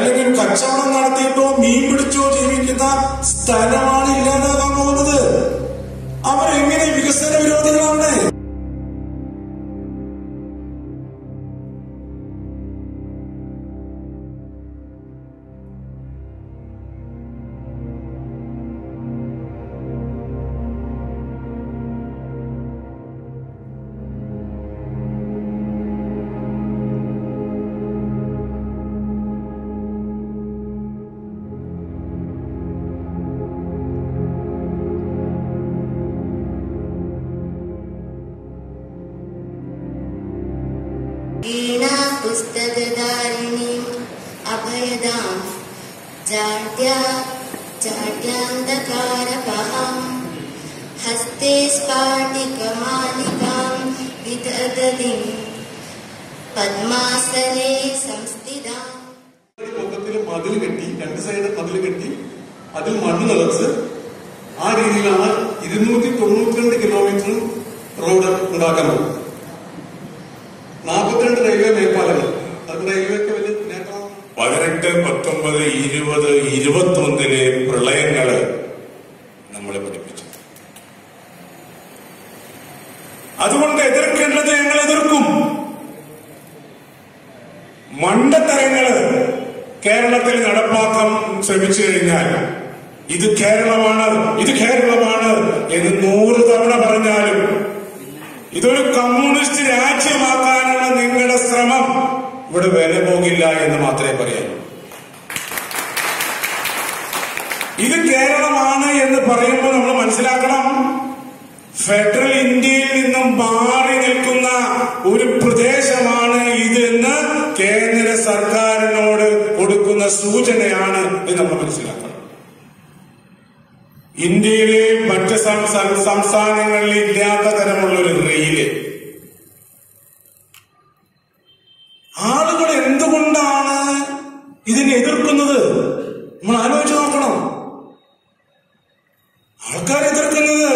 അല്ലെങ്കിൽ കച്ചവടം നടത്തിയിട്ടോ മീൻ പിടിച്ചോ ജീവിക്കുന്ന സ്ഥലമാണ് ഇല്ലാതാകാൻ പോകുന്നത് അവരെങ്ങനെ വികസന വിരോധികളാണ് वीणा पुस्तकधारिणीम् अभयदाम् जाड्या जाड्यान्धकारपहाम् हस्ते स्फाटिकमालिकाम् विदधतिम् पद्मासने संस्थिताम् മൊത്തത്തിൽ മതിൽ കെട്ടി രണ്ട് സൈഡ് മതിൽ കെട്ടി അതിൽ മണ്ണ് നിറച്ച് ആ രീതിയിലാണ് ഇരുന്നൂറ്റി തൊണ്ണൂറ്റിരണ്ട് കിലോമീറ്റർ റോഡ് ഉണ്ടാക്കാൻ പോകുന്നത് നാൽപ്പത്തിരണ്ട് റെയിൽവേ മേൽപ്പാലങ്ങൾ അത് റെയിൽവേക്ക് വലിയ നേട്ടമാണ് പതിനെട്ട് പത്തൊമ്പത് ഇരുപത് ഇരുപത്തൊന്നിലെ പ്രളയങ്ങള് നമ്മളെ പഠിപ്പിച്ചു അതുകൊണ്ട് എതിർക്കേണ്ടത് ഞങ്ങൾ എതിർക്കും മണ്ടത്തരങ്ങള് കേരളത്തിൽ നടപ്പാക്കാൻ ശ്രമിച്ചു കഴിഞ്ഞാൽ ഇത് കേരളമാണ് ഇത് കേരളമാണ് എന്ന് നൂറ് തവണ പറഞ്ഞാലും ഇതൊരു കമ്മ്യൂണിസ്റ്റ് രാജ്യമാക്കാനുള്ള നിങ്ങളുടെ ശ്രമം ഇവിടെ വില പോകില്ല എന്ന് മാത്രമേ പറയാൻ ഇത് കേരളമാണ് എന്ന് പറയുമ്പോൾ നമ്മൾ മനസ്സിലാക്കണം ഫെഡറൽ ഇന്ത്യയിൽ നിന്നും മാറി നിൽക്കുന്ന ഒരു പ്രദേശമാണ് ഇതെന്ന് കേന്ദ്ര സർക്കാരിനോട് കൊടുക്കുന്ന സൂചനയാണ് എന്ന് നമ്മൾ മനസ്സിലാക്കണം ഇന്ത്യയിലെ മറ്റ് സംസ്ഥാന സംസ്ഥാനങ്ങളിൽ ഇല്ലാത്ത തരമുള്ള ഒരു റെയില് ആളുകൾ എന്തുകൊണ്ടാണ് ഇതിനെ എതിർക്കുന്നത് നമ്മൾ ആലോചിച്ച് നോക്കണം ആൾക്കാർ എതിർക്കുന്നത്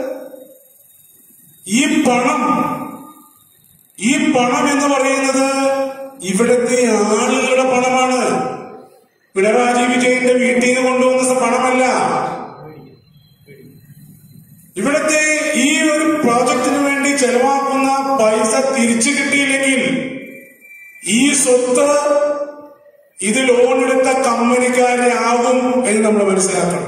ഈ പണം ഈ പണം എന്ന് പറയുന്നത് ഇവിടുത്തെ ആളുകളുടെ പണമാണ് പിണറായി വിജയന്റെ വീട്ടിൽ നിന്ന് കൊണ്ടുവന്ന പണമല്ല ഇവിടുത്തെ ഈ ഒരു പ്രോജക്റ്റിന് വേണ്ടി ചെലവാക്കുന്ന പൈസ തിരിച്ചു കിട്ടിയില്ലെങ്കിൽ ഈ സ്വത്ത് ഇത് ലോൺ എടുത്ത കമ്പനിക്കാരെ ആകും എന്ന് നമ്മൾ മനസ്സിലാക്കണം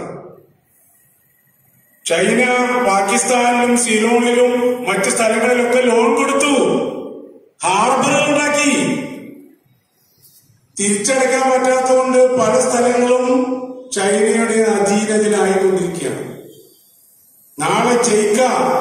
ചൈന പാകിസ്ഥാനിലും സിലോണിലും മറ്റ് സ്ഥലങ്ങളിലൊക്കെ ലോൺ കൊടുത്തു ഹാർബറുകൾ ഉണ്ടാക്കി തിരിച്ചടയ്ക്കാൻ പറ്റാത്തതുകൊണ്ട് പല സ്ഥലങ്ങളും ചൈനയുടെ അധീനതയിലായിക്കൊണ്ടിരിക്കുകയാണ് നാളെ JICA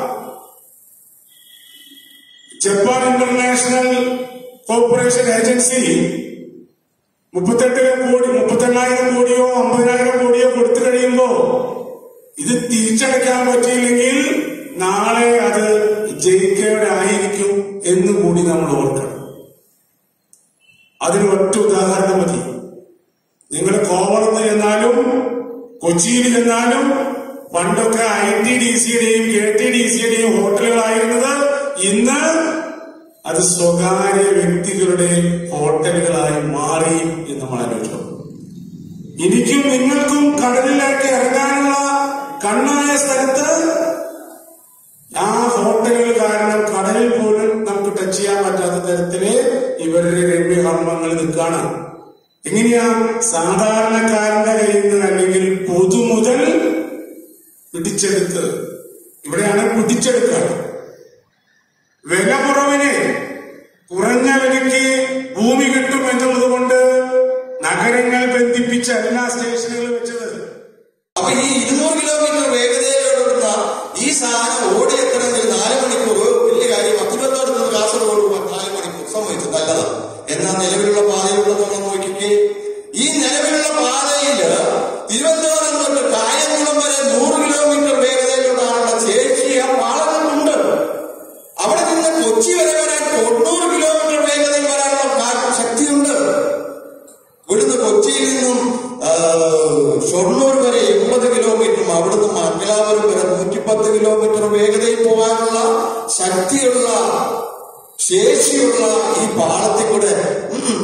Japan international corporation agency മുപ്പത്തെട്ട് കോടി മുപ്പത്തെണ്ണായിരം കോടിയോ അമ്പതിനായിരം കോടിയോ കൊടുത്തു കഴിയുമ്പോ ഇത് തിരിച്ചടയ്ക്കാൻ പറ്റിയില്ലെങ്കിൽ നാളെ അത് ജയിക്കയുടെ ആയിരിക്കും എന്ന് കൂടി നമ്മൾ ഓർക്കണം അതിന് ഒറ്റ ഉദാഹരണം മതി നിങ്ങൾ കോവളത്ത് ചെന്നാലും കൊച്ചിയിൽ ചെന്നാലും പണ്ടൊക്കെ ഐ ടി ഡി സിയുടെയും കെ ടി ഡി സിയുടെയും ഹോട്ടലുകളായിരുന്നത് ഇന്ന് അത് സ്വകാര്യ വ്യക്തികളുടെ ഹോട്ടലുകളായി മാറി എന്ന് നമ്മൾ ആലോചിച്ചു എനിക്കും നിങ്ങൾക്കും കടലിലേക്ക് ഇറങ്ങാനുള്ള കണ്ണായ സ്ഥലത്ത് ആ ഹോട്ടലുകൾ കാരണം കടലിൽ പോലും നമുക്ക് ടച്ച് ചെയ്യാൻ പറ്റാത്ത തരത്തില് ഇവരുടെ രമ്യകർമ്മങ്ങൾ നിൽക്കാണ് എങ്ങനെയാ സാധാരണക്കാരന്റെ കയ്യിൽ നിന്ന് അല്ലെങ്കിൽ പൊതുമുതൽ പിടിച്ചെടുത്ത് ഇവിടെയാണ് പിടിച്ചെടുക്കുക വില കുറവിന് കുറഞ്ഞ വിലയ്ക്ക് ഭൂമി കിട്ടും എന്നുള്ളത് കൊണ്ട് നഗരങ്ങൾ ബന്ധിപ്പിച്ച എല്ലാ സ്റ്റേഷനുകളും വെച്ചത് അപ്പൊ ഈ ഇരുന്നൂറ് കിലോമീറ്റർ വേഗതയിലോടുന്ന ഈ സാധനം ഓടിയെത്തണമെങ്കിൽ നാല് മണിക്കൂർ വലിയ കാര്യം തിരുവനന്തപുരത്ത് നിന്ന് കാസർഗോഡ് പോകാൻ നാല് മണിക്കൂർ സംഭവിച്ചു നല്ലതാണ് എന്നാൽ നിലവിലുള്ള പാതയിലൂടെ നമ്മൾ നോക്കിക്കേ ഈ നിലവിലുള്ള പാതയില് തിരുവനന്തപുരം തൊട്ട് കായംകുളം വരെ നൂറ് കിലോമീറ്റർ വേഗതയിലൂടെയുള്ള ശേഷി ആ പാളങ്ങളുണ്ട് അവിടെ നിന്ന് കൊച്ചി വരെ വരാൻ തൊണ്ണൂറ് കിലോമീറ്റർ വേഗതയിൽ വരാനുള്ള കാ- ശക്തിയുണ്ട് ഇവിടുന്ന് കൊച്ചിയിൽ നിന്നും ആ, ഷൊർണൂർ വരെ എൺപത് കിലോമീറ്ററും അവിടുന്ന് മംഗലാപുരം വരെ നൂറ്റിപ്പത്ത് കിലോമീറ്റർ വേഗതയിൽ പോകാനുള്ള ശക്തിയുള്ള ശേഷിയുള്ള ഈ പാളത്തിൽ കൂടെ ഉം, ട്രെയിൻ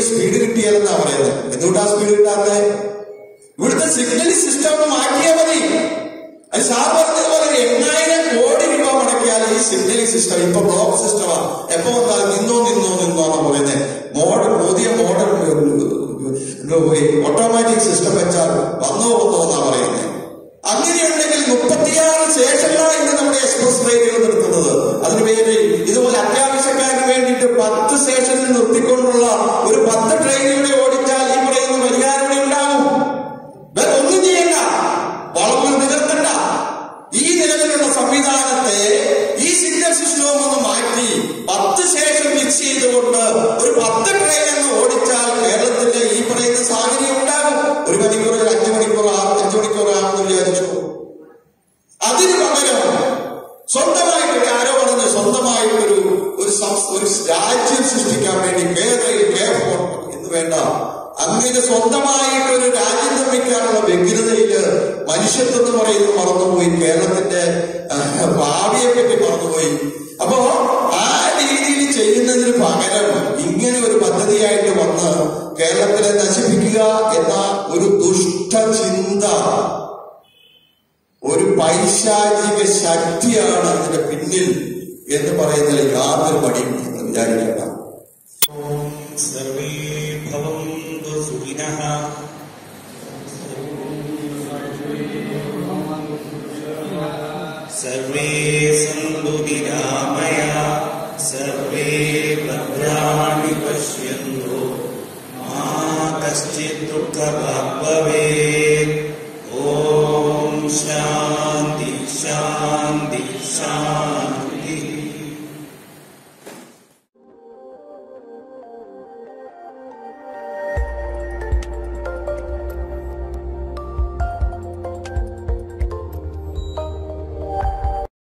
സ്പീഡ് കിട്ടിയാലെന്നാ പറയുന്നത് എന്തുകൊണ്ടാ സ്പീഡ് കിട്ടാത്തത് ഇവിടുത്തെ സിഗ്നലിംഗ് സിസ്റ്റം ഒന്ന് മാറ്റിയാൽ മതി അത് സാർ പറഞ്ഞതുപോലെ ഒരു എണ്ണായിരം കോടി രൂപ മുടക്കിയാൽ ഈ സിഗ്നലിംഗ് സിസ്റ്റം ഇപ്പൊ ബ്ലോക്ക് സിസ്റ്റമാ എപ്പോ വന്നാലും നിന്നോ നിന്നോ നിന്നോ എന്നാ പറയുന്നത് മോഡൽ പുതിയ മോഡൽ ഓട്ടോമാറ്റിക് സിസ്റ്റം വെച്ചാൽ വന്നോ വന്നോ എന്നാ പറയുന്നത് അങ്ങനെയുണ്ടെങ്കിൽ മുപ്പത്തിയാറ് സ്റ്റേഷനിലാണ് ഇന്ന് നമ്മുടെ എക്സ്പ്രസ് ട്രെയിനുകൾ നിർത്തുന്നത് അതിനു വേണ്ടി ഇതുപോലെ അത്യാവശ്യക്കാർക്ക് വേണ്ടിയിട്ട് പത്ത് സ്റ്റേഷനിൽ നിർത്തിക്കൊണ്ടുള്ള ഒരു പത്ത് ട്രെയിനുകളെ ഓടിച്ചാൽ ഈ പറയുന്ന പരിഹാരം ഇവിടെ ഉണ്ടാകും വേറെ ഒന്നും ചെയ്യണ്ട വളങ്ങൾ നികർത്തണ്ട ഈ നിലവിലുള്ള സംവിധാനത്തെ ഈ സിഗ്നൽ സിസ്റ്റവും ഒന്ന് മാറ്റി പത്ത് സ്റ്റേഷൻ ഫിക്സ് ചെയ്തുകൊണ്ട് ഒരു പത്ത് ട്രെയിൻ എന്ന് ഓടിച്ചാൽ കേരളത്തിന്റെ ഈ പറയുന്ന സാഹചര്യം ഉണ്ടാകും ഒരു മണിക്കൂർ ഒരു അഞ്ചു മണിക്കൂർ ആ- അഞ്ചു മണിക്കൂർ ആണെന്ന് വിചാരിച്ചു അതിന് പകരം സ്വന്തമായിട്ട് ആരോ പറഞ്ഞ് സ്വന്തമായിട്ടൊരു ഒരു സംസ്- ഒരു രാജ്യം സൃഷ്ടിക്കാൻ വേണ്ടി കേരളയിൽ കേരളം എന്ന് വേണ്ട അങ്ങനെ സ്വന്തമായിട്ട് ഒരു രാജ്യം നിർമ്മിക്കാനുള്ള വ്യഗ്രതയില് മനുഷ്യത്വം എന്ന് പറയുന്നത് മറന്നുപോയി കേരളത്തിന്റെ ആ, ഭാവിയെ പറ്റി മറന്നുപോയി അപ്പോ ആ രീതിയിൽ ചെയ്യുന്നതിന് പകരം ഇങ്ങനെ ഒരു പദ്ധതിയായിട്ട് വന്ന് കേരളത്തിലെ നശിപ്പിക്കുക എന്ന ഒരു ദുഷ്ടചിന്ത ഒരു പൈശാചിക ശക്തിയാണ് അതിന്റെ പിന്നിൽ എന്ന് പറയുന്നതിൽ യാതൊരു മടിയും നിങ്ങൾ വിചാരിക്കേണ്ട സർവേ ഭവന്തു സുഖിനഃ സർവേ സന്തു നിരാമയ സർവേ ഭദ്രാണി പശ്യന്തു മാ കശ്ചിത് ദുഃഖഭാഗ്